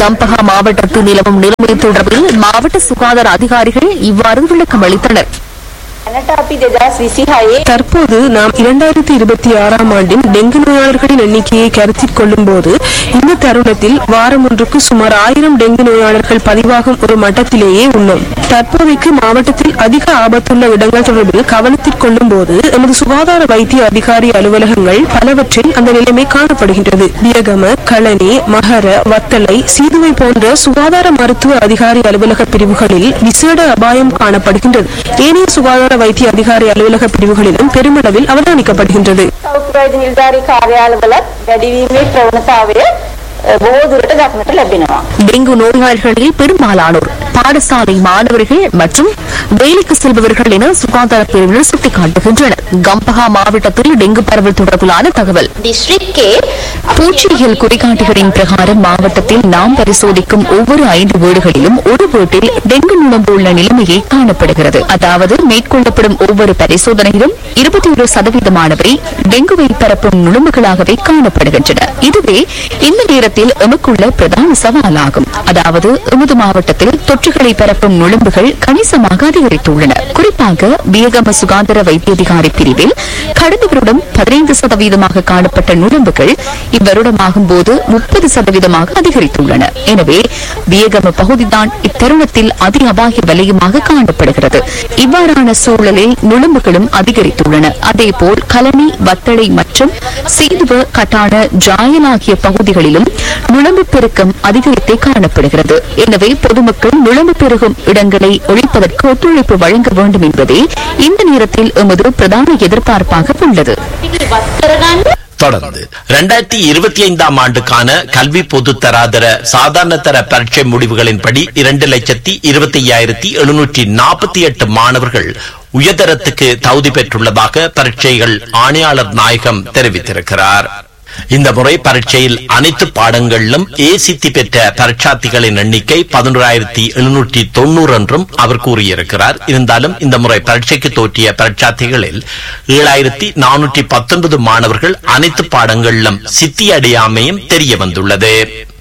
கம்பஹா மாவட்டத்தில் நிலவும் நிலைமை தொடர்பில் மாவட்ட சுகாதார அதிகாரிகள் இவ்வாறு விளக்கம் அளித்தனர் දැනට අපි දෙදස් විසිහයේ தற்போது நாம் இரண்டாயிரத்தி இருபத்தி ஆறாம் ஆண்டின் டெங்கு நோயாளர்களின் எண்ணிக்கையை கருத்தில் கொள்ளும்போது இந்த தருணத்தில் வாரம் ஒன்றுக்கு சுமார் ஆயிரம் டெங்கு நோயாளர்கள் பதிவாகும் ஒரு மட்டத்திலேயே உள்ளோம் தற்போதைக்கு மாவட்டத்தில் அதிக ஆபத்துள்ள இடங்கள் தொடர்பில் கவனத்தில் கொள்ளும்போது எமது சுகாதார வைத்திய அதிகாரி அலுவலகங்கள் பலவற்றில் அந்த நிலைமை காணப்படுகின்றது வியகம களனி மகர வத்தலை சீதுவை போன்ற சுகாதார மருத்துவ அதிகாரி அலுவலக பிரிவுகளில் விசேட அபாயம் காணப்படுகின்றது ஏனைய சுகாதார வைத்திய அதிகாரி அலுவலக பிரிவுகளிலும் பெருமளவில் அவதானிக்கப்படுகின்றது සෞඛ්‍ය වෛද්‍ය නිලධාරී කාර්යාලවලත් වැඩිවීමේ ප්‍රවණතාවය අ, බොහෝ දුරට දක්නට ලැබෙනවා. டெங்கு நோயாளிகளில் பெரும்பாலானோர் பாடசாலை மாணவர்கள் மற்றும் வேலைக்கு செல்பவர்கள் என சுகாதார பிரிவினர் சுட்டிக்காட்டுகின்றனர் கம்பஹா மாவட்டத்தில் டெங்கு பரவல் தொடர்பிலான தகவல் දිස්ත්‍රික්කයේ பூச்சியியல் குறிகாட்டிகளின் பிரகாரம் மாவட்டத்தில் நாம் பரிசோதிக்கும் ஒவ்வொரு ஐந்து வீடுகளிலும் ஒரு வீட்டில் டெங்கு நுழம்பு உள்ள நிலைமையே காணப்படுகிறது அதாவது மேற்கொள்ளப்படும் ஒவ்வொரு பரிசோதனையிலும் இருபத்தி ஒரு சதவீதமானவை டெங்குவை பரப்பும் நுழம்புகளாகவே காணப்படுகின்றன இதுவே இந்த நேரத்தில் எமக்குள்ள பிரதான சவாலாகும் அதாவது எமது மாவட்டத்தில் தொற்றுகளை பரப்பும் நுழம்புகள் கணிசமாக அதிகரித்துள்ளன குறிப்பாக வியகம சுகாதார வைத்தியதிகாரி பிரிவில் கடந்த வருடம் பதினைந்து சதவீதமாக காணப்பட்ட நுழம்புகள் இவ்வருடமாகும் போது முப்பது சதவீதமாக அதிகரித்துள்ளன எனவே வியகம பகுதிதான் இத்தருணத்தில் அதி அபாய வலயமாக காணப்படுகிறது இவ்வாறான சூழலில் நுழம்புகளும் அதிகரித்துள்ளன அதேபோல் கலனி வத்தளை மற்றும் சீதுவ கட்டான ஜாயல் ஆகிய பகுதிகளிலும் நுழம்பு பெருக்கம் அதிகரித்தே காணப்படுகிறது எனவே பொதுமக்கள் நுழம்பு பெருகும் இடங்களை ஒழிப்பதற்கு ஒத்துழைப்பு வழங்க வேண்டும் என்பதே இந்த நேரத்தில் எமது பிரதான எதிர்பார்ப்பாக உள்ளது ඉවත් කරගන්න தொடர்ந்து இரண்டாயிரத்தி இருபத்தி ஐந்தாம் ஆண்டுக்கான கல்வி பொது தராதர சாதாரண தர பரீட்சை முடிவுகளின்படி இரண்டு லட்சத்தி இருபத்தி ஐயாயிரத்தி எழுநூற்றி நாற்பத்தி எட்டு மாணவர்கள் உயர்தரத்துக்கு தகுதி பெற்றுள்ளதாக பரீட்சைகள் ஆணையாளர் நாயகம் தெரிவித்திருக்கிறார் இந்த முறை பரீட்சையில் அனைத்து பாடங்களிலும் ஏ சித்தி பெற்ற பரீட்சார்த்திகளின் எண்ணிக்கை பதினோராயிரத்தி எழுநூற்றி தொண்ணூறு என்றும் அவர் கூறியிருக்கிறார் இருந்தாலும் இந்த முறை பரீட்சைக்கு தோற்றிய பரீட்சார்த்திகளில் ஏழாயிரத்தி நானூற்றி பத்தொன்பது மாணவர்கள் அனைத்து பாடங்களிலும் சித்தி அடையாமையும் தெரிய வந்துள்ளது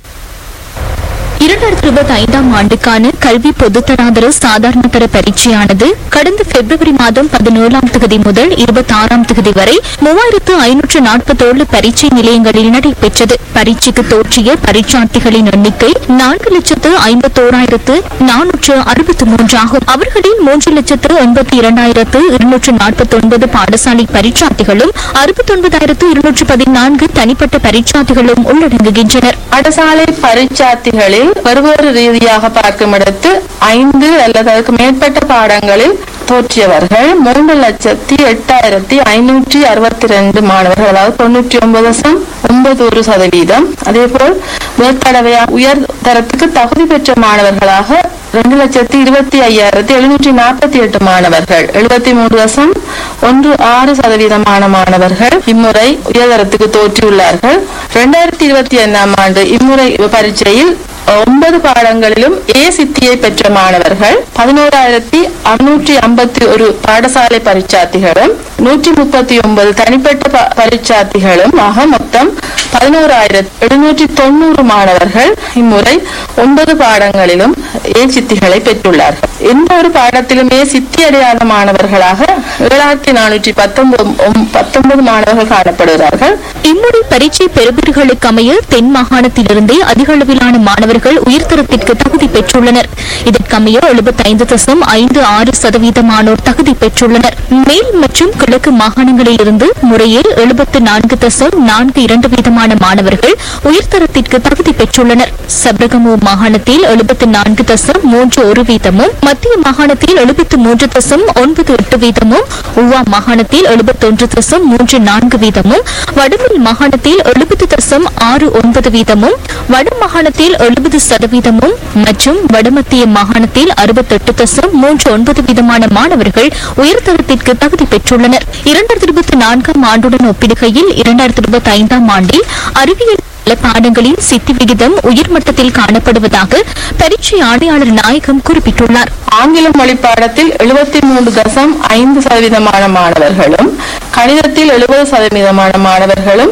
இரண்டாயிரத்தி இருபத்தி ஐந்தாம் ஆண்டுக்கான கல்வி பொதுத்தராதர சாதாரண தர பரீட்சையானது கடந்த பிப்ரவரி மாதம் பதினேழாம் தேதி முதல் இருபத்தி ஆறாம் தேதி வரை மூவாயிரத்து ஐநூற்று நாற்பத்தேழு பரீட்சை நிலையங்களில் நடைபெற்றது பரீட்சைக்கு தோற்றிய பரீட்சார்த்திகளின் எண்ணிக்கை நான்கு லட்சத்து ஐம்பத்தோராயிரத்து நானூற்று அறுபத்தி மூன்று ஆகும் அவர்களில் மூன்று லட்சத்து எண்பத்தி இரண்டாயிரத்து இருநூற்று நாற்பத்தி ஒன்பது பாடசாலை பரீட்சார்த்திகளும் அறுபத்தி ஒன்பதாயிரத்து இருநூற்று பதினான்கு தனிப்பட்ட பரீட்சார்த்திகளும் உள்ளடங்குகின்றனர் பாடசாலை பரீட்சார்த்திகளில் வெவ்வேறு ரீதியாக பார்க்கும் இடத்து ஐந்து அல்லது அதுக்கு மேற்பட்ட பாடங்களில் தோற்றியவர்கள் மூன்று லட்சத்தி எட்டாயிரத்தி ஐநூற்றி அறுபத்தி ரெண்டு மாணவர்கள் அதாவது தொண்ணூற்றி ஒன்பது தசம் ஒன்பது ஒரு சதவீதம் அதே போல் முதல் தடவையா உயர் தரத்துக்கு தகுதி பெற்ற மாணவர்களாக ரெண்டு லட்சத்தி இருபத்தி ஐயாயிரத்தி எழுநூற்றி நாற்பத்தி எட்டு மாணவர்கள் எழுபத்தி மூன்று தசம் ஒன்று ஆறு சதவீதமான மாணவர்கள் இம்முறை உயர்தரத்துக்கு தோற்றியுள்ளார்கள் இரண்டாயிரத்தி இருபத்தி ஐந்தாம் ஆண்டு இம்முறை பரீட்சையில் ஒன்பது பாடங்களிலும் ஏ சித்தியை பெற்ற மாணவர்கள் பதினோராயிரத்தி அறுநூற்றி ஐம்பத்தி ஒரு பாடசாலை பரீட்சார்த்திகளும் நூற்றி முப்பத்தி ஒன்பது தனிப்பட்ட ப- பரீட்சார்த்திகளும் ஆக மொத்தம் பதினோராயிரத்தி எழுநூற்றி தொண்ணூறு மாணவர்கள் இம்முறை ஒன்பது பாடங்களிலும் ஏ சித்திகளை பெற்றுள்ளார்கள் எந்த ஒரு பாடத்திலுமே சித்தி அடையாத மாணவர்களாக ஏழாயிரத்தி நானூற்றி பத்தொன்பது பத்தொன்பது மாணவர்கள் காணப்படுகிறார்கள் இம்முறை பரீட்சை பெறுபவர்களுக்கு அமைய தென் மாகாணத்திலிருந்தே அதிக அளவிலான மாணவர்கள் உயர்தரத்திற்கு தகுதி பெற்றுள்ளனர் இதற்கமைய எழுபத்தைந்து தசம் ஐந்து ஆறு சதவீதமானோர் தகுதி பெற்றுள்ளனர் மேல் மற்றும் கிழக்கு மாகாணங்களில் இருந்து முறையே எழுபத்து நான்கு தசம் நான்கு இரண்டு வீதமான மாணவர்கள் உயர்தரத்திற்கு தகுதி பெற்றுள்ளனர் சப்ரகமு மாகாணத்தில் எழுபத்து நான்கு தசம் மூன்று ஒரு வீதமும் மத்திய மாகாணத்தில் எழுபத்து மூன்று தசம் ஒன்பது எட்டு வீதமும் உவா மாகாணத்தில் எழுபத்தொன்று தசம் மூன்று நான்கு வீதமும் வடமேல் மாகாணத்தில் எழுபது தசம் ஆறு ஒன்பது வீதமும் வட மாகாணத்தில் எழுபது சதவீதமும் மற்றும் வடமத்திய மாகாணத்தில் அறுபத்தெட்டு தசம் மூன்று ஒன்பது வீதமான மாணவர்கள் உயர்தரத்திற்கு தகுதி பெற்றுள்ளனர் இரண்டாயிரத்தி இருபத்தி நான்காம் ஆண்டுடன் ஒப்பிடுகையில் இரண்டாயிரத்தி இருபத்தி ஐந்தாம் ஆண்டில் அறிவியல் பல பாடங்களின் சித்தி விகிதம் உயர்மட்டத்தில் காணப்படுவதாக பரீட்சை ஆணையாளர் நாயகம் குறிப்பிட்டுள்ளார் ஆங்கில மொழி பாடத்தில் எழுபத்தி மூன்று தசம் ஐந்து சதவீதமான மாணவர்களும் கணிதத்தில் எழுபது சதவீதமான மாணவர்களும்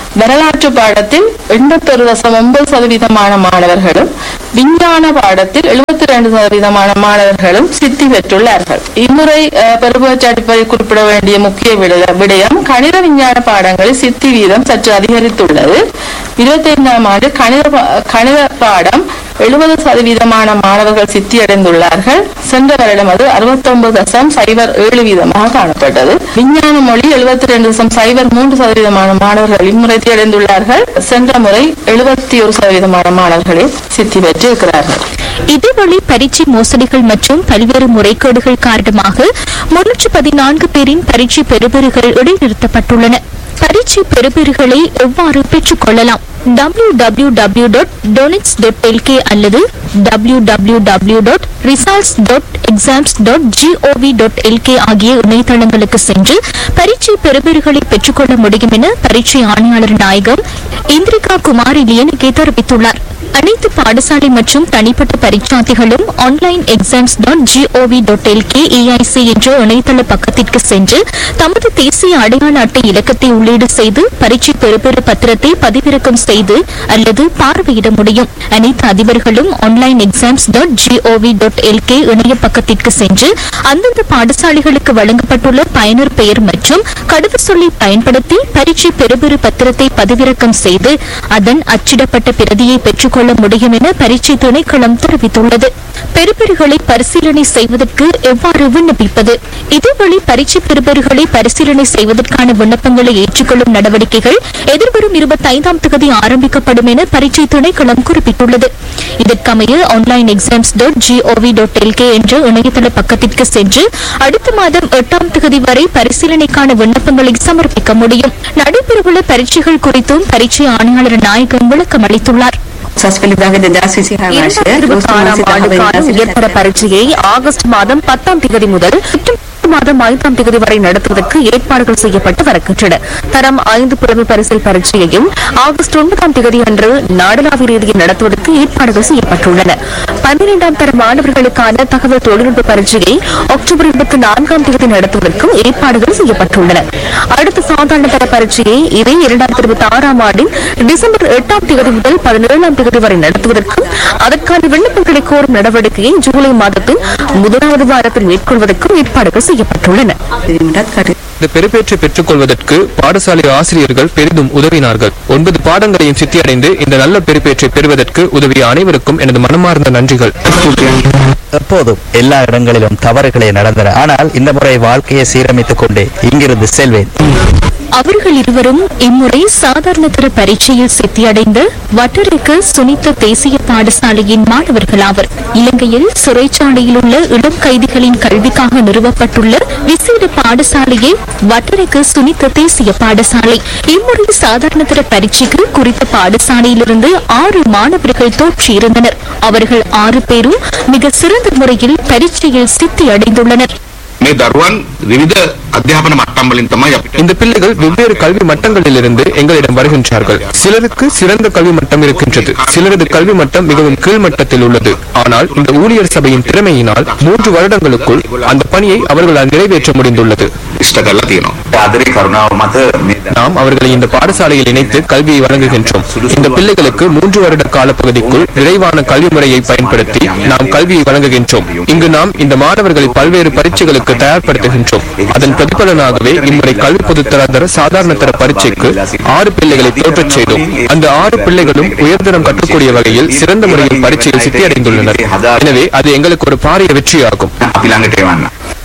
வரலாற்று பாடத்தில் எண்பத்தொரு தசம் ஒன்பது சதவீதமான மாணவர்களும் விஞ்ஞான பாடத்தில் எழுபத்தி ரெண்டு சதவீதமான மாணவர்களும் சித்தி பெற்றுள்ளார்கள் இம்முறை அஹ், பெருபட்ச அடிப்படையில் குறிப்பிட வேண்டிய முக்கிய விட- விடயம் கணித விஞ்ஞான பாடங்களில் சித்தி வீதம் சற்று அதிகரித்துள்ளது இருபத்தி ஐந்தாம் ஆண்டு கணித பா- கணித பாடம் எழுபது சதவீதமான மாணவர்கள் சித்தி அடைந்துள்ளார்கள் சென்ற வருடம் அது அறுபத்தொன்பது தசம் சைபர் ஏழு வீதமாக காணப்பட்டது விஞ்ஞான மொழி எழுபத்தி ரெண்டு தசம் சைபர் மூன்று சதவீதமான மாணவர்கள் இம்முறை சித்தி அடைந்துள்ளார்கள் சென்ற முறை எழுபத்தி ஒரு சதவீதமான மாணவர்களே சித்தி பெற்று இருக்கிறார்கள் இதேவழி பரீட்சை மோசடிகள் மற்றும் பல்வேறு முறைகேடுகள் காரணமாக முன்னூற்று பதினான்கு பேரின் பரீட்சை பெறுபேறுகள் இடைநிறுத்தப்பட்டுள்ளன பரீட்சை பெறுபேறுகளை எவ்வாறு பெற்றுக் கொள்ளலாம் W W W dot doenets dot LK அல்லது W W W dot results dot exams dot GOV dot LK ஆகிய இணையதளங்களுக்கு சென்று பரீட்சை பெறுபேறுகளை பெற்றுக்கொள்ள முடியும் என பரீட்சை ஆணையாளர் நாயகம் இந்திரிகா குமாரி லியனுக்கே தெரிவித்துள்ளார் அனைத்து பாடசாலை மற்றும் தனிப்பட்ட பரீட்சார்த்திகளும் online exams dot GOV dot LK AIC என்ற இணையதள பக்கத்திற்கு சென்று தமது தேசிய அடையாள அட்டை இலக்கத்தை உள்ளீடு செய்து பரீட்சை பெறுபேறு பத்திரத்தை பதிவிறக்கம் செய்து அல்லது பார்வையிட முடியும் அனைத்து அதிபர்களும் online exams dot GOV dot LK இணைய பக்கத்திற்கு சென்று அந்தந்த பாடசாலைகளுக்கு வழங்கப்பட்டுள்ள பயனர் பெயர் மற்றும் கடவு சொல்லி பயன்படுத்தி பரீட்சை பெறுபேறு பத்திரத்தை பதிவிறக்கம் செய்து அதன் அச்சிடப்பட்ட பிரதியை பெற்றுக்கொள்ள முடியும் என பரீட்சை திணைக்களம் தெரிவித்துள்ளது பெறுபேறுகளை பரிசீலனை செய்வதற்கு எவ்வாறு விண்ணப்பிப்பது இதேவழி பரீட்சை பெறுபேறுகளை பரிசீலனை செய்வதற்கான விண்ணப்பங்களை ஏற்றுக்கொள்ளும் நடவடிக்கைகள் எதிர்வரும் இருபத்தைந்தாம் தேதி ஆரம்பிக்கப்படும் என பரீட்சை திணைக்களம் குறிப்பிட்டுள்ளது இதற்கமைய online exams dot GOV dot LK என்ற இணையதள பக்கத்திற்கு சென்று அடுத்த மாதம் எட்டாம் தேதி வரை பரிசீலனைக்கான விண்ணப்பங்களை சமர்ப்பிக்க முடியும் நடைபெறவுள்ள பரீட்சைகள் குறித்தும் பரீட்சை ஆணையாளர் நாயகம் விளக்கம் அளித்துள்ளார் සස්පලි භාග දදාස් විසි ஆறாம் ஆண்டுக்கான உயர்தர பரீட்சையை ஆகஸ்ட் மாதம் பத்தாம் தேதி முதல் செப்டம்பர் மாதம் ஐந்தாம் தேதி வரை நடத்துவதற்கு ஏற்பாடுகள் செய்யப்பட்டு வருகின்றன தரம் ஐந்து புலமை பரிசில் பரீட்சையையும் ஆகஸ்ட் ஒன்பதாம் தேதி அன்று நாடளாவிய ரீதியில் நடத்துவதற்கு ஏற்பாடுகள் செய்யப்பட்டுள்ளன பன்னிரெண்டாம் தர மாணவர்களுக்கான தகவல் தொழில்நுட்ப பரீட்சையை அக்டோபர் இருபத்தி நான்காம் தேதி நடத்துவதற்கும் ஏற்பாடுகள் செய்யப்பட்டுள்ளன அடுத்த சாதாரண தர பரீட்சையை இதே இரண்டாயிரத்தி இருபத்தி ஆறாம் ஆண்டின் டிசம்பர் எட்டாம் தேதி முதல் பதினேழாம் தேதி வரை நடத்துவதற்கும் அதற்கான விண்ணப்பங்களை கோரும் நடவடிக்கையை ஜூலை மாதத்தின் முதலாவது வாரத்தில் மேற்கொள்வதற்கும் ஏற்பாடுகள் செய்யப்பட்டுள்ளன කිරීමටත් කටයුතු இந்த பெருப்பேற்றை பெற்றுக் கொள்வதற்கு பாடசாலை ஆசிரியர்கள் பெரிதும் உதவினார்கள் ஒன்பது பாடங்களையும் சித்தியடைந்து இந்த நல்ல பெருப்பேற்றை பெறுவதற்கு உதவிய அனைவருக்கும் எனது மனமார்ந்த நன்றிகள் எப்போதும் எல்லா இடங்களிலும் தவறுகளே நடந்தன ஆனால் இந்த முறை வாழ்க்கையை சீரமைத்துக் கொண்டே இங்கிருந்து செல்வேன் அவர்கள் இருவரும் இம்முறை சாதாரண தர பரீட்சையில் சித்தியடைந்த வட்டரைக்கு சுனித்த தேசிய பாடசாலையின் மாணவர்களாவர் இலங்கையில் சிறைச்சாலையில் உள்ள இளம் கைதிகளின் கல்விக்காக நிறுவப்பட்டுள்ள விசேட பாடசாலையே வட்டரைக்கு சுனித்த தேசிய பாடசாலை இம்முறை சாதாரண தர பரீட்சைக்கு குறித்த பாடசாலையிலிருந்து ஆறு மாணவர்கள் தோற்றியிருந்தனர் அவர்கள் ஆறு பேரும் மிக சிறந்த முறையில் பரீட்சையில் சித்தி அடைந்துள்ளனர் මේ දරුවන් විවිධ අධ්‍යාපන මට්ටම් වලින් තමයි අපිට இந்த பிள்ளைகள் வெவ்வேறு கல்வி மட்டங்களிலிருந்து எங்களிடம் வருகின்றார்கள் சிலருக்கு சிறந்த கல்வி மட்டம் இருக்கின்றது சிலரது கல்வி மட்டம் மிகவும் கீழ்மட்டத்தில் உள்ளது ஆனால் இந்த ஊழியர் சபையின் திறமையினால் மூன்று வருடங்களுக்குள் அந்த பணியை அவர்களால் நிறைவேற்ற முடிந்துள்ளது ඉෂ්ට කරලා තියෙනවා. ආදරේ කරුණාව මත මේ நாம் அவர்களை இந்த பாடசாலையில் இணைத்து கல்வியை வழங்குகின்றோம் இந்த பிள்ளைகளுக்கு மூன்று வருட கால பகுதிக்குள் விரைவான கல்வி முறையை பயன்படுத்தி நாம் கல்வியை வழங்குகின்றோம் இங்கு நாம் இந்த மாணவர்களை பல்வேறு பரீட்சைகளுக்கு தயார்படுத்துகின்றோம் அதன் பிரதிபலனாகவே இம்முறை கல்வி பொதுத்தராதர சாதாரண தர பரீட்சைக்கு ஆறு பிள்ளைகளை தோற்றச் செய்தோம் அந்த ஆறு பிள்ளைகளும் உயர்தரம் கற்றக்கூடிய வகையில் சிறந்த முறையில் பரீட்சையில் சித்தியடைந்துள்ளனர் எனவே அது எங்களுக்கு ஒரு பாரிய வெற்றியாகும் අපි ළඟට එවන්න.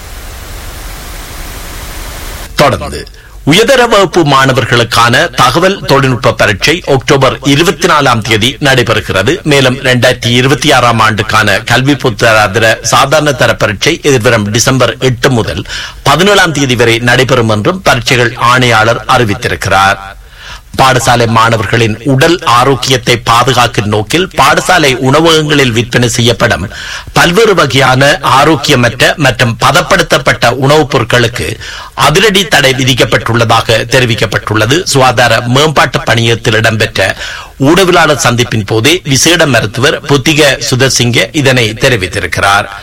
தொடர்ந்து உயர்தர வகுப்பு மாணவர்களுக்கான தகவல் தொழில்நுட்ப பரீட்சை அக்டோபர் இருபத்தி நாலாம் தேதி நடைபெறுகிறது மேலும் இரண்டாயிரத்தி இருபத்தி ஆறாம் ஆண்டுக்கான கல்வி பொதுத்தராதர சாதாரண தர பரீட்சை எதிர்வரும் டிசம்பர் எட்டு முதல் பதினேழாம் தேதி வரை நடைபெறும் என்றும் பரீட்சைகள் ஆணையாளர் அறிவித்திருக்கிறார் பாடசாலை மாணவர்களின் உடல் ஆரோக்கியத்தை பாதுகாக்கும் நோக்கில் பாடசாலை உணவகங்களில் விற்பனை செய்யப்படும் பல்வேறு வகையான ஆரோக்கியமற்ற மற்றும் பதப்படுத்தப்பட்ட உணவுப் பொருட்களுக்கு அதிரடி தடை விதிக்கப்பட்டுள்ளதாக தெரிவிக்கப்பட்டுள்ளது சுகாதார மேம்பாட்டு பணியத்தில் இடம்பெற்ற ஊடகவியலாளர் சந்திப்பின் போதே விசேட மருத்துவர் புத்திக சுதர்சிங்க இதனை தெரிவித்திருக்கிறார்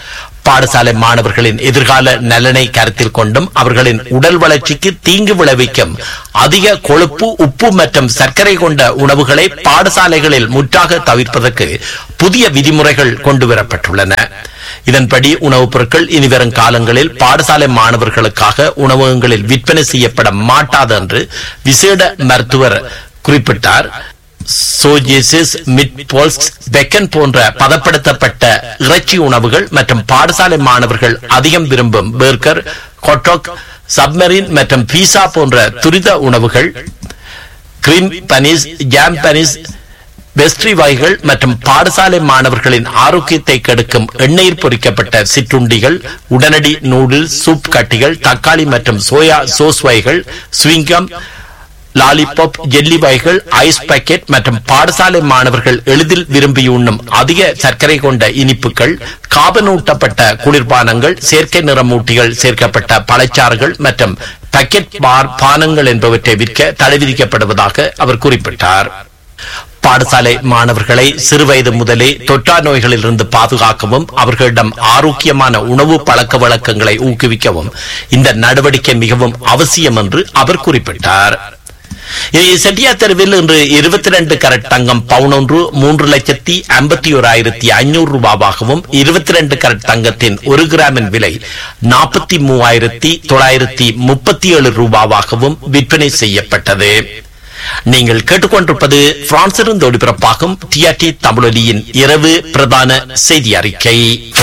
பாடசாலை மாணவர்களின் எதிர்கால நலனை கருத்தில் கொண்டும் அவர்களின் உடல் வளர்ச்சிக்கு தீங்கு விளைவிக்கும் அதிக கொழுப்பு உப்பு மற்றும் சர்க்கரை கொண்ட உணவுகளை பாடசாலைகளில் முற்றாக தவிர்ப்பதற்கு புதிய விதிமுறைகள் கொண்டுவரப்பட்டுள்ளன இதன்படி உணவுப் பொருட்கள் இனிவரும் காலங்களில் பாடசாலை மாணவர்களுக்காக உணவகங்களில் விற்பனை செய்யப்பட மாட்டாது என்று விசேட மருத்துவர் குறிப்பிட்டார் சோஜிசிஸ் மிட்போல்ஸ் பெக்கன் போன்ற பதப்படுத்தப்பட்ட இறைச்சி உணவுகள் மற்றும் பாடசாலை மாணவர்கள் அதிகம் விரும்பும் பர்கர் கொட்டோக் சப்மரின் மற்றும் பீஸா போன்ற துரித உணவுகள் cream buns jam buns pastry வகைகள் மற்றும் பாடசாலை மாணவர்களின் ஆரோக்கியத்தை கெடுக்கும் எண்ணெயில் பொரிக்கப்பட்ட சிற்றுண்டிகள் உடனடி நூடுல்ஸ் சூப் கட்டிகள் தக்காளி மற்றும் சோயா சோஸ் வகைகள் ஸ்விங்கம் லாலிபாப் ஜெல்லி வகைகள் ஐஸ் பாக்கெட் மற்றும் பாடசாலை மாணவர்கள் எளிதில் விரும்பி உண்ணும் அதிக சர்க்கரை கொண்ட இனிப்புகள் காபனூட்டப்பட்ட குளிர்பானங்கள் செயற்கை நிறமூட்டிகள் சேர்க்கப்பட்ட பழச்சாறுகள் மற்றும் பாக்கெட் பார் பானங்கள் என்பவற்றை விற்க தடை விதிக்கப்படுவதாக அவர் குறிப்பிட்டார் பாடசாலை மாணவர்களை சிறுவயது முதலே தொற்றா நோய்களிலிருந்து பாதுகாக்கவும் அவர்களிடம் ஆரோக்கியமான உணவு பழக்க வழக்கங்களை ஊக்குவிக்கவும் இந்த நடவடிக்கை மிகவும் அவசியம் என்று அவர் குறிப்பிட்டார் செட்டியா தெருவில் இன்று இருபத்தி ரெண்டு கரட் தங்கம் பவுனொன்று மூன்று லட்சத்தி ஐம்பத்தி ஓராயிரத்தி ஐநூறு ரூபாவாகவும் இருபத்தி ரெண்டு கரட் தங்கத்தின் ஒரு கிராமின் விலை நாற்பத்தி மூவாயிரத்தி தொள்ளாயிரத்தி முப்பத்தி ஏழு ரூபாவாகவும் விற்பனை செய்யப்பட்டது நீங்கள் கேட்டுக்கொண்டிருப்பது பிரான்சிலிருந்து ஒளிபரப்பாகும் டிஆர்டி தமிழொலியின் இரவு பிரதான செய்தி அறிக்கை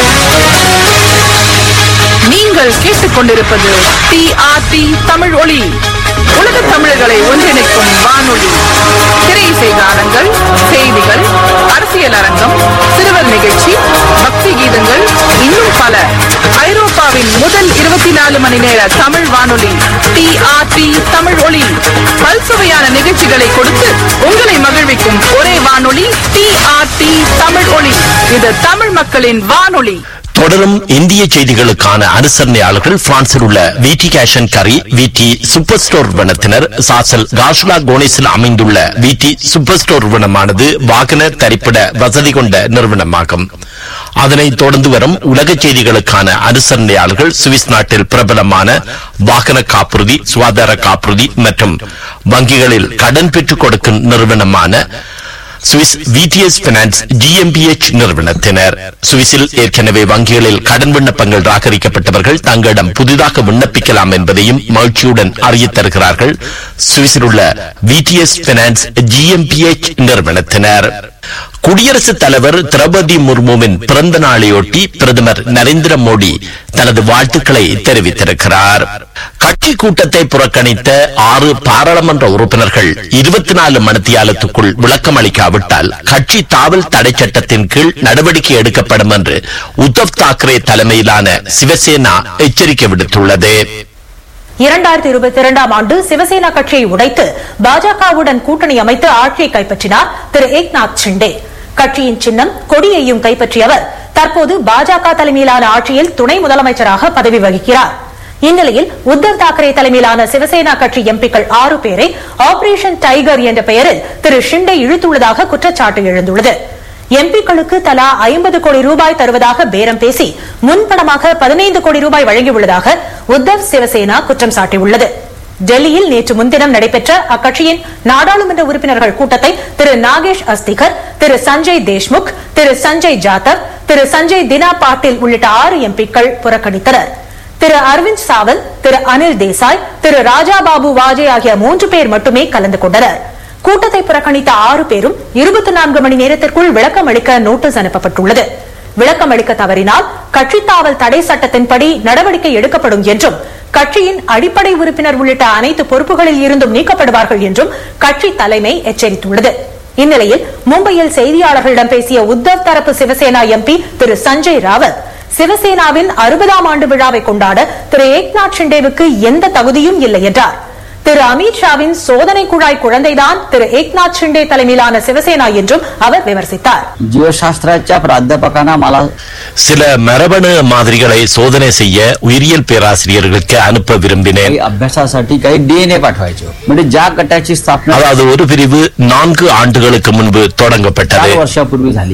நீங்கள் கேட்டுக்கொண்டிருப்பது டிஆர்டி தமிழ் ஒளி உலக தமிழர்களை ஒன்றிணைக்கும் வானொலி திரையிசை கானங்கள் செய்திகள் அரசியல் அரங்கம் சிறுவர் நிகழ்ச்சி பக்தி கீதங்கள் இன்னும் பல ஐரோப்பாவின் முதல் இருபத்தி நாலு மணி நேர தமிழ் வானொலி டிஆர்டி தமிழ் ஒளி பல்சுவையான நிகழ்ச்சிகளை கொடுத்து உங்களை மகிழ்விக்கும் ஒரே வானொலி டிஆர்டி தமிழ் ஒளி இது தமிழ் மக்களின் வானொலி தொடரும் இந்திய செய்திகளுக்கான அனுசரணையாளர்கள் பிரான்சில் உள்ள விடி கேஷன் கரி விடி சூப்பர் ஸ்டோர் நிறுவனத்தினர் சாசல் காஷ்லா கோனிஸில் அமைந்துள்ள விடி சூப்பர் ஸ்டோர் நிறுவனமானது வாகன தரிப்பிட வசதி கொண்ட நிறுவனமாகும் அதனைத் தொடர்ந்து வரும் உலக செய்திகளுக்கான அனுசரணையாளர்கள் சுவிஸ் நாட்டில் பிரபலமான வாகன காப்புறுதி சுகாதார காப்புறுதி மற்றும் வங்கிகளில் கடன் பெற்றுக் கொடுக்கும் நிறுவனமான சுவிஸ் விடிஎஸ் பினான்ஸ் ஜிஎம்பிஎச் நிறுவனத்தினர் சுவிஸில் ஏற்கனவே வங்கிகளில் கடன் விண்ணப்பங்கள் ராகரிக்கப்பட்டவர்கள் தங்களிடம் புதிதாக விண்ணப்பிக்கலாம் என்பதையும் மகிழ்ச்சியுடன் அறியத் தருகிறார்கள் சுவிஸில் உள்ள விடிஎஸ் பினான்ஸ் ஜிஎம்பிஎச் நிறுவனத்தினர் குடியரசுத் தலைவர் திரௌபதி முர்முவின் பிறந்த நாளையொட்டி பிரதமர் நரேந்திர மோடி தனது வாழ்த்துக்களை தெரிவித்திருக்கிறார் கட்சி கூட்டத்தை புறக்கணித்த ஆறு பாராளுமன்ற உறுப்பினர்கள் இருபத்தி நாலு மணித்தியாலத்துக்குள் விளக்கம் அளிக்காவிட்டால் கட்சி தாவல் தடை சட்டத்தின் கீழ் நடவடிக்கை எடுக்கப்படும் என்று உத்தவ் தாக்கரே தலைமையிலான சிவசேனா எச்சரிக்கை விடுத்துள்ளது இரண்டாயிரத்தி இருபத்தி இரண்டாம் ஆண்டு சிவசேனா கட்சியை உடைத்து பாஜகவுடன் கூட்டணி அமைத்து ஆட்சியை கைப்பற்றினார் திரு ஏக்நாத் ஷிண்டே கட்சியின் சின்னம் கொடியையும் கைப்பற்றிய அவர் தற்போது பாஜக தலைமையிலான ஆட்சியில் துணை முதலமைச்சராக பதவி வகிக்கிறார் இந்நிலையில் உத்தவ் தாக்கரே தலைமையிலான சிவசேனா கட்சி எம்பிக்கள் ஆறு பேரை ஆபரேஷன் டைகர் என்ற பெயரில் திரு ஷிண்டே இழுத்துள்ளதாக குற்றச்சாட்டு எழுந்துள்ளது எம்பிக்களுக்கு தலா ஐம்பது கோடி ரூபாய் தருவதாக பேரம் பேசி முன்பணமாக பதினைந்து கோடி ரூபாய் வழங்கியுள்ளதாக உத்தவ் சிவசேனா குற்றம் சாட்டியுள்ளது டெல்லியில் நேற்று முன்தினம் நடைபெற்ற அக்கட்சியின் நாடாளுமன்ற உறுப்பினர்கள் கூட்டத்தை திரு நாகேஷ் அஸ்திகர் திரு சஞ்சய் தேஷ்முக் திரு சஞ்சய் ஜாதவ் திரு சஞ்சய் தினா பாட்டீல் உள்ளிட்ட ஆறு எம்பிக்கள் புறக்கணித்தனர் திரு அரவிந்த் சாவந்த் திரு அனில் தேசாய் திரு ராஜாபாபு வாஜே ஆகிய மூன்று பேர் மட்டுமே கலந்து கொண்டனர் கூட்டத்தை புறக்கணித்த ஆறு பேரும் இருபத்தி நான்கு மணி நேரத்திற்குள் விளக்கம் அளிக்க நோட்டீஸ் அனுப்பப்பட்டுள்ளது விளக்கம் அளிக்க தவறினால் கட்சி தாவல் தடை சட்டத்தின்படி நடவடிக்கை எடுக்கப்படும் என்றும் கட்சியின் அடிப்படை உறுப்பினர் உள்ளிட்ட அனைத்து பொறுப்புகளில் இருந்தும் நீக்கப்படுவார்கள் என்றும் கட்சி தலைமை எச்சரித்துள்ளது இந்நிலையில் மும்பையில் செய்தியாளர்களிடம் பேசிய உத்தவ் தரப்பு சிவசேனா எம்பி திரு சஞ்சய் ராவத் சிவசேனாவின் அறுபதாம் ஆண்டு விழாவை கொண்டாட திரு ஏக்நாத் ஷிண்டேவுக்கு எந்த தகுதியும் இல்லை என்றார் திரு அமித்ஷாவின் சோதனை குழாய் குழந்தைதான் திரு ஏக்நாத் ஷிண்டே தலைமையிலான சிவசேனா என்றும் அவர் விமர்சித்தார் जीवशास्त्राच्या प्राध्यापकांना मला சில மரபணு மாதிரிகளை சோதனை செய்ய உயிரியல் பேராசிரியர்களுக்கு அனுப்ப விரும்பினேன் अभ्यासासाठी काही डीएनए पाठवायचे म्हणजे ज्या गटाची स्थापना அதாவது ஒரு பிரிவு நான்கு ஆண்டுகளுக்கு முன்பு தொடங்கப்பட்டது चार वर्षापूर्वी झाली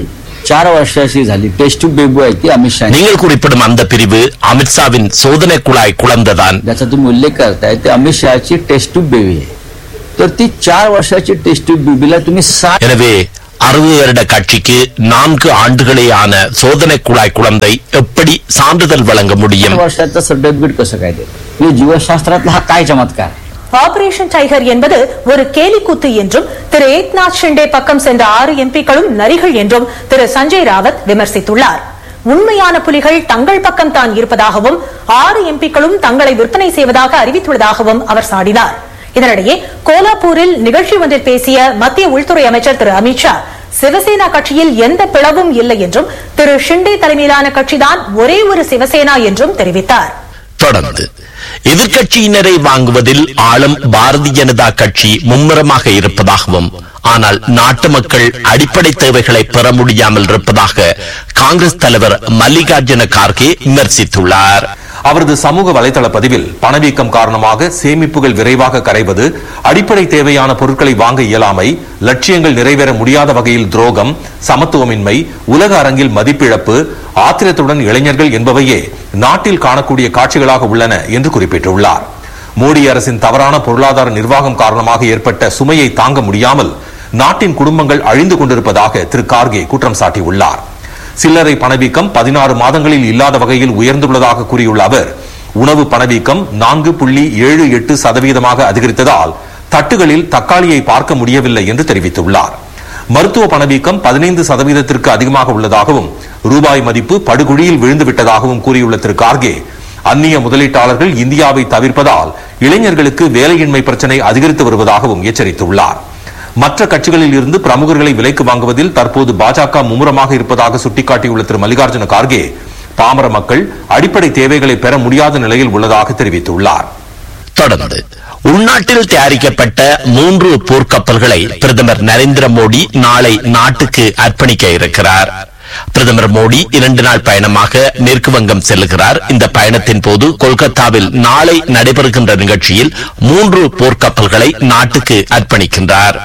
चार वर्षाची झाली टेस्ट ट्यूब बेबी आहे ती अमित शहा நீங்கள் குறிப்பிடும் அந்த பிரிவு அமித்ஷாவின் சோதனை குழாய் குழந்தைதான் ज्याचा तुम्ही उल्लेख करताय ते अमित शहाची टेस्ट ट्यूब बेबी आहे तर ती चार वर्षाची टेस्ट ट्यूब बेबीला तुम्ही सात எனவே அறுபது வருட கட்சிக்கு நான்கு ஆண்டுகளேயான சோதனை குழாய் குழந்தை எப்படி சான்றிதழ் வழங்க முடியும் वर्षाचं सर्टिफिकेट कसं काय ते म्हणजे जीवशास्त्रातला हा काय चमत्कार ஆபரேஷன் டைகர் என்பது ஒரு கேலிக்கூத்து என்றும் திரு ஏக்நாத் ஷிண்டே பக்கம் சென்ற ஆறு எம்பிக்களும் நரிகள் என்றும் திரு சஞ்சய் ராவத் விமர்சித்துள்ளார் உண்மையான புலிகள் தங்கள் பக்கம் தான் இருப்பதாகவும் ஆறு எம்பிக்களும் தங்களை விற்பனை செய்வதாக அறிவித்துள்ளதாகவும் அவர் சாடினார் இதனிடையே கோலாப்பூரில் நிகழ்ச்சி ஒன்றில் பேசிய மத்திய உள்துறை அமைச்சர் திரு அமித்ஷா சிவசேனா கட்சியில் எந்த பிளவும் இல்லை என்றும் திரு ஷிண்டே தலைமையிலான கட்சிதான் ஒரே ஒரு சிவசேனா என்றும் தெரிவித்தார் தொடர்ந்து எதிர்க்கட்சியினரை வாங்குவதில் ஆளும் பாரதிய ஜனதா கட்சி மும்முரமாக இருப்பதாகவும் ஆனால் நாட்டு மக்கள் அடிப்படை தேவைகளை பெற முடியாமல் இருப்பதாக காங்கிரஸ் தலைவர் மல்லிகார்ஜுன கார்கே விமர்சித்துள்ளார் அவரது சமூக வலைதள பதிவில் பணவீக்கம் காரணமாக சேமிப்புகள் விரைவாக கரைவது அடிப்படை தேவையான பொருட்களை வாங்க இயலாமை லட்சியங்கள் நிறைவேற முடியாத வகையில் துரோகம் சமத்துவமின்மை உலக அரங்கில் மதிப்பிழப்பு ஆத்திரத்துடன் இளைஞர்கள் என்பவையே நாட்டில் காணக்கூடிய காட்சிகளாக உள்ளன என்று குறிப்பிட்டுள்ளார் மோடி அரசின் தவறான பொருளாதார நிர்வாகம் காரணமாக ஏற்பட்ட சுமையை தாங்க முடியாமல் நாட்டின் குடும்பங்கள் அழிந்து கொண்டிருப்பதாக திரு கார்கே குற்றம் சாட்டியுள்ளார் சில்லறை பணவீக்கம் பதினாறு மாதங்களில் இல்லாத வகையில் உயர்ந்துள்ளதாக கூறியுள்ள அவர் உணவு பணவீக்கம் நான்கு புள்ளி ஏழு எட்டு சதவீதமாக அதிகரித்ததால் தட்டுகளில் தக்காளியை பார்க்க முடியவில்லை என்று தெரிவித்துள்ளார் மருத்துவ பணவீக்கம் பதினைந்து சதவீதத்திற்கு அதிகமாக உள்ளதாகவும் ரூபாய் மதிப்பு படுகுழியில் விழுந்து விட்டதாகவும் கூறியுள்ள திரு கார்கே அந்நிய முதலீட்டாளர்கள் இந்தியாவை தவிர்ப்பதால் இளைஞர்களுக்கு வேலையின்மை பிரச்சனை அதிகரித்து வருவதாகவும் எச்சரித்துள்ளார் மற்ற கட்சிகளில் இருந்து பிரமுகர்களை விலைக்கு வாங்குவதில் தற்போது பாஜக மும்முரமாக இருப்பதாக சுட்டிக்காட்டியுள்ள திரு மல்லிகார்ஜுன கார்கே பாமர மக்கள் அடிப்படை தேவைகளை பெற முடியாத நிலையில் உள்ளதாக தெரிவித்துள்ளார் தொடர்ந்து உள்நாட்டில் தயாரிக்கப்பட்ட மூன்று போர்க்கப்பல்களை பிரதமர் நரேந்திர மோடி நாளை நாட்டுக்கு அர்ப்பணிக்க இருக்கிறார் பிரதமர் மோடி இரண்டு நாள் பயணமாக மேற்கு வங்கம் செல்லுகிறார் இந்த பயணத்தின் போது கொல்கத்தாவில் நாளை நடைபெறுகின்ற நிகழ்ச்சியில் மூன்று போர்க்கப்பல்களை நாட்டுக்கு அர்ப்பணிக்கின்றார்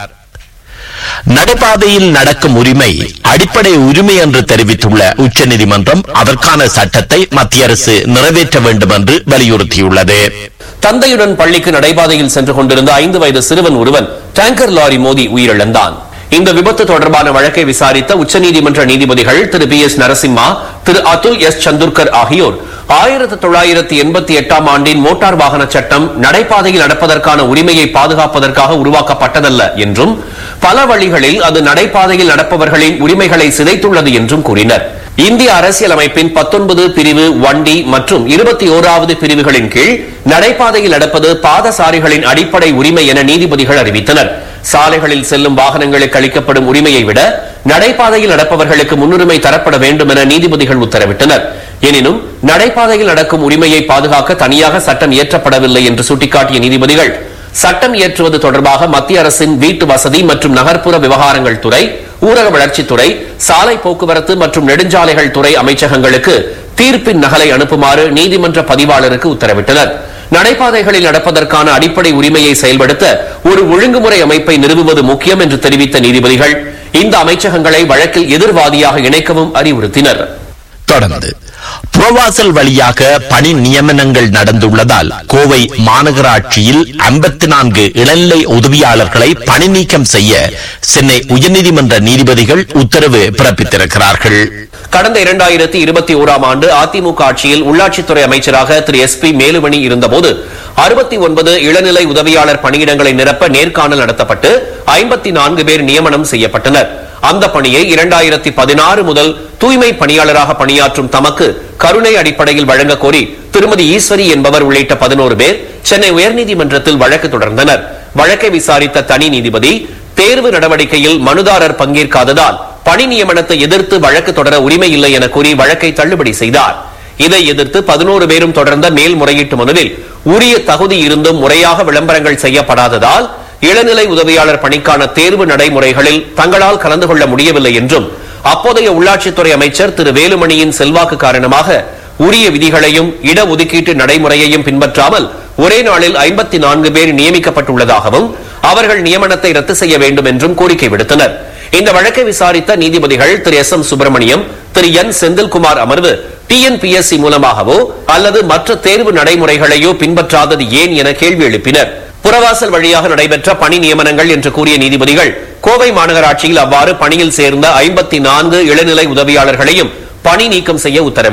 நடைபாதையில் நடக்கும் உரிமை அடிப்படை உரிமை என்று தெரிவித்துள்ள உச்சநீதிமன்றம் அதற்கான சட்டத்தை மத்திய அரசு நிறைவேற்ற வேண்டும் என்று வலியுறுத்தியுள்ளது தந்தையுடன் பள்ளிக்கு நடைபாதையில் சென்று கொண்டிருந்த ஐந்து வயது சிறுவன் ஒருவன் டேங்கர் லாரி மோதி உயிரிழந்தான் இந்த விபத்து தொடர்பான வழக்கை விசாரித்த உச்சநீதிமன்ற நீதிபதிகள் திரு பி எஸ் நரசிம்மா திரு அதுல் எஸ் சந்துர்கர் ஆகியோர் ஆயிரத்தி தொள்ளாயிரத்தி எண்பத்தி எட்டாம் ஆண்டின் மோட்டார் வாகன சட்டம் நடைபாதையில் நடப்பதற்கான உரிமையை பாதுகாப்பதற்காக உருவாக்கப்பட்டதல்ல என்றும் பல வழிகளில் அது நடைபாதையில் நடப்பவர்களின் உரிமைகளை சிதைத்துள்ளது என்றும் கூறினர் இந்திய அரசியலமைப்பின் பத்தொன்பது பிரிவு ஒன் டி மற்றும் இருபத்தி ஓராவது பிரிவுகளின் கீழ் நடைபாதையில் நடப்பது பாதசாரிகளின் அடிப்படை உரிமை என நீதிபதிகள் அறிவித்தனர் சாலைகளில் செல்லும் வாகனங்களுக்கு அளிக்கப்படும் உரிமையை விட நடைபாதையில் நடப்பவர்களுக்கு முன்னுரிமை தரப்பட வேண்டும் என நீதிபதிகள் உத்தரவிட்டனர் எனினும் நடைபாதையில் நடக்கும் உரிமையை பாதுகாக்க தனியாக சட்டம் இயற்றப்படவில்லை என்று சுட்டிக்காட்டிய நீதிபதிகள் சட்டம் இயற்றுவது தொடர்பாக மத்திய அரசின் வீட்டு வசதி மற்றும் நகர்ப்புற விவகாரங்கள் துறை ஊரக வளர்ச்சித்துறை சாலை போக்குவரத்து மற்றும் நெடுஞ்சாலைகள் துறை அமைச்சகங்களுக்கு தீர்ப்பின் நகலை அனுப்புமாறு நீதிமன்ற பதிவாளருக்கு உத்தரவிட்டனர் நடைபாதைகளில் நடப்பதற்கான அடிப்படை உரிமையை செயல்படுத்த ஒரு ஒழுங்குமுறை அமைப்பை நிறுவுவது முக்கியம் என்று தெரிவித்த நீதிபதிகள் இந்த அமைச்சகங்களை வழக்கில் எதிர்வாதியாக இணைக்கவும் அறிவுறுத்தினர் தொடர்ந்து புறவாசல் வழியாக பணி நியமனங்கள் நடந்துள்ளதால் கோவை மாநகராட்சியில் ஐம்பத்தி நான்கு இளநிலை உதவியாளர்களை பணி நீக்கம் செய்ய சென்னை உயர்நீதிமன்ற நீதிபதிகள் உத்தரவு பிறப்பித்திருக்கிறார்கள் கடந்த இரண்டாயிரத்தி இருபத்தி ஓராம் ஆண்டு அதிமுக ஆட்சியில் உள்ளாட்சித்துறை அமைச்சராக திரு எஸ் பி மேலுமணி இருந்தபோது அறுபத்தி ஒன்பது இளநிலை உதவியாளர் பணியிடங்களை நிரப்ப நேர்காணல் நடத்தப்பட்டு ஐம்பத்தி நான்கு பேர் நியமனம் செய்யப்பட்டனர் அந்த பணியை இரண்டாயிரத்தி பதினாறு முதல் தூய்மை பணியாளராக பணியாற்றும் தமக்கு கருணை அடிப்படையில் வழங்க கோரி திருமதி ஈஸ்வரி என்பவர் உள்ளிட்ட பதினோரு பேர் சென்னை உயர்நீதிமன்றத்தில் வழக்கு தொடர்ந்தனர் வழக்கை விசாரித்த தனி நீதிபதி தேர்வு நடவடிக்கையில் மனுதாரர் பங்கேற்காததால் பணி நியமனத்தை எதிர்த்து வழக்கு தொடர உரிமை இல்லை என கூறி வழக்கை தள்ளுபடி செய்தார் இதை எதிர்த்து பதினோரு பேரும் தொடர்ந்த மேல்முறையீட்டு மனுவில் உரிய தகுதி இருந்தும் முறையாக விளம்பரங்கள் செய்யப்படாததால் இளநிலை உதவியாளர் பணிக்கான தேர்வு நடைமுறைகளில் தங்களால் கலந்து கொள்ள முடியவில்லை என்றும் அப்போதைய உள்ளாட்சித்துறை அமைச்சர் திரு வேலுமணியின் செல்வாக்கு காரணமாக உரிய விதிகளையும் இடஒதுக்கீட்டு நடைமுறையையும் பின்பற்றாமல் ஒரே நாளில் ஐம்பத்தி நான்கு பேர் நியமிக்கப்பட்டுள்ளதாகவும் அவர்கள் நியமனத்தை ரத்து செய்ய வேண்டும் என்றும் கோரிக்கை விடுத்தனர் இந்த வழக்கை விசாரித்த நீதிபதிகள் திரு எஸ் எம் சுப்பிரமணியம் திரு என் செந்தில்குமார் அமர்வு டிஎன்பிஎஸ்சி மூலமாகவோ அல்லது மற்ற தேர்வு நடைமுறைகளையோ பின்பற்றாதது ஏன் என கேள்வி எழுப்பினர் புறவாசல் வழியாக நடைபெற்ற பணி நியமனங்கள் என்று கூறிய நீதிபதிகள் கோவை மாநகராட்சியில் அவ்வாறு பணியில் சேர்ந்த ஐம்பத்தி நான்கு இளநிலை உதவியாளர்களையும் பணி நீக்கம் செய்ய உத்தரவிட்டார்